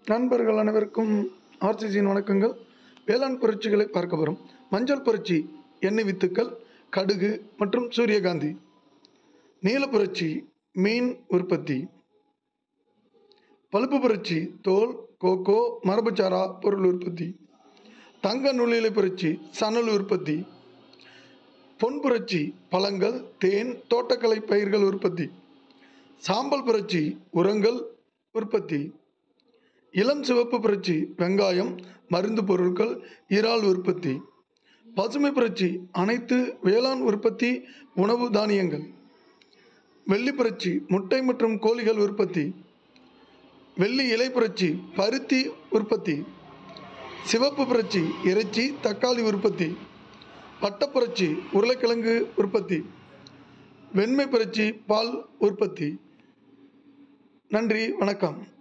நண்பர்கள் அனைவருக்கும் ஆர்சிசியின் வணக்கங்கள் வேளாண் புரட்சிகளை பார்க்க வரும் மஞ்சள் புரட்சி எண்ணெய் வித்துக்கள் கடுகு மற்றும் சூரியகாந்தி நீல புரட்சி மீன் உற்பத்தி பழுப்பு புரட்சி தோல் கோகோ மரபுச்சாரா பொருள் உற்பத்தி தங்க நுண்ணிலை புரட்சி சணல் உற்பத்தி பொன் புரட்சி பழங்கள் தேன் தோட்டக்கலை பயிர்கள் உற்பத்தி சாம்பல் புரட்சி உரங்கள் உற்பத்தி இளம் சிவப்பு புரட்சி வெங்காயம் மருந்து பொருட்கள் இறால் உற்பத்தி பசுமை புரட்சி அனைத்து வேளாண் உற்பத்தி உணவு தானியங்கள் வெள்ளி புரட்சி முட்டை மற்றும் கோழிகள் உற்பத்தி வெள்ளி இலை புரட்சி பருத்தி உற்பத்தி சிவப்பு புரட்சி இறைச்சி தக்காளி உற்பத்தி பட்டப்புரட்சி உருளைக்கிழங்கு உற்பத்தி வெண்மை புரட்சி பால் உற்பத்தி நன்றி வணக்கம்